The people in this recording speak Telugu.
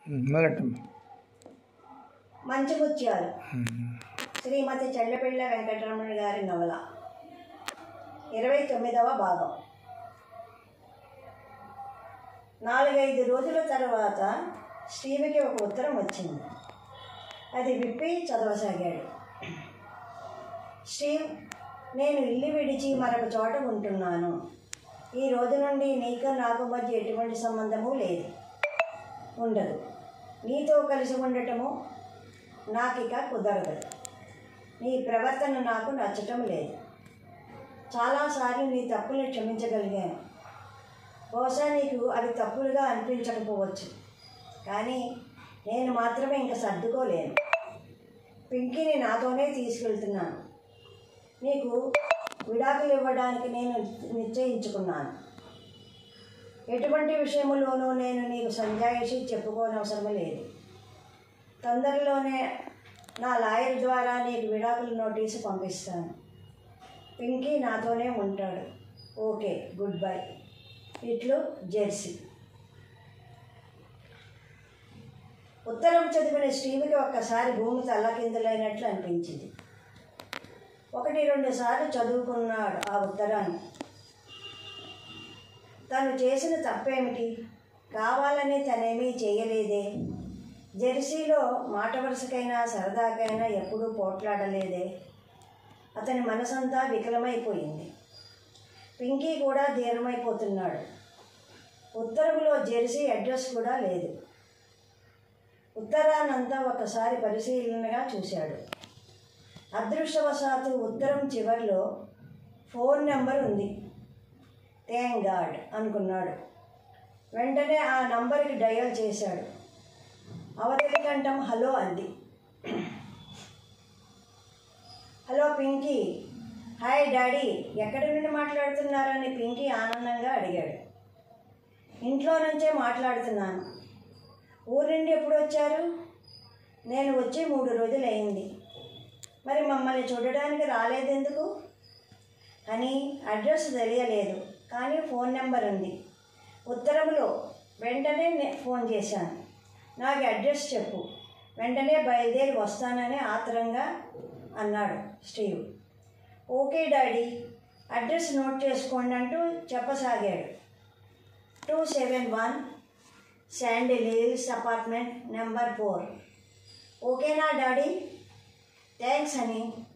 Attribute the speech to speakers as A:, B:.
A: మొదలెట్టమ్మా
B: మంచి ముత్యాలు శ్రీమతి చెల్లపిళ్ళ వెంకటరమణ గారి నవల ఇరవై తొమ్మిదవ భాగం నాలుగైదు రోజుల తర్వాత శ్రీవికి ఒక ఉత్తరం వచ్చింది అది విప్పి చదవసాగాడు శ్రీ నేను ఇల్లు విడిచి మరొక చోట ఉంటున్నాను ఈ రోజు నుండి నీకు నాకు మధ్య ఎటువంటి సంబంధము లేదు ఉండదు నీతో కలిసి ఉండటము నాకిక కుదరదు నీ ప్రవర్తన నాకు నచ్చటం లేదు చాలాసార్లు నీ తప్పుల్ని క్షమించగలిగాను బహుశా నీకు అవి తప్పులుగా అనిపించకపోవచ్చు కానీ నేను మాత్రమే ఇంక సర్దుకోలేను పింకీని నాతోనే తీసుకెళ్తున్నాను నీకు విడాకులు ఇవ్వడానికి నేను నిశ్చయించుకున్నాను ఎటువంటి విషయములోనూ నేను నీకు సంజాయిషి చెప్పుకోనవసరం లేదు తొందరలోనే నా లాయర్ ద్వారా నీకు విడాకుల నోటీసు పంపిస్తాను పింకీ నాతోనే ఉంటాడు ఓకే గుడ్ బై ఇట్లు జెర్సీ ఉత్తరం చదివిన శ్రీవికి ఒక్కసారి భూమి తల్లకిందులైనట్లు అనిపించింది ఒకటి రెండు సార్లు చదువుకున్నాడు ఆ ఉత్తరాన్ని తను చేసిన తప్పేమిటి కావాలని తనేమీ చేయలేదే జెర్సీలో మాట వరుసకైనా సరదాకైనా ఎప్పుడూ పోట్లాడలేదే అతని మనసంతా వికలమైపోయింది పింకీ కూడా ధీరమైపోతున్నాడు ఉత్తరములో జెర్సీ అడ్రస్ కూడా లేదు ఉత్తరాన్నంతా ఒకసారి పరిశీలనగా చూశాడు అదృష్టవశాత్తు ఉత్తరం చివరిలో ఫోన్ నెంబర్ ఉంది థ్యాంక్ గాడ్ అనుకున్నాడు వెంటనే ఆ నంబర్కి డయల్ చేశాడు అవతలి కంఠం హలో అంది హలో పింకీ హాయ్ డాడీ ఎక్కడి నుండి మాట్లాడుతున్నారని పింకీ ఆనందంగా అడిగాడు ఇంట్లో నుంచే మాట్లాడుతున్నాను ఊరి నుండి ఎప్పుడు వచ్చారు నేను వచ్చి మూడు రోజులైంది మరి మమ్మల్ని చూడడానికి రాలేదెందుకు అని అడ్రస్ తెలియలేదు కానీ ఫోన్ నెంబర్ ఉంది ఉత్తరంలో వెంటనే నే- ఫోన్ చేశాను నాకు అడ్రస్ చెప్పు వెంటనే బయలుదేరి వస్తానని ఆత్రంగా అన్నాడు Steve okay daddy address note చేసుకోండి అంటూ చెప్పసాగాడు two seven one Sandal Hills apartment number four ఓకేనా డాడీ థ్యాంక్స్ అని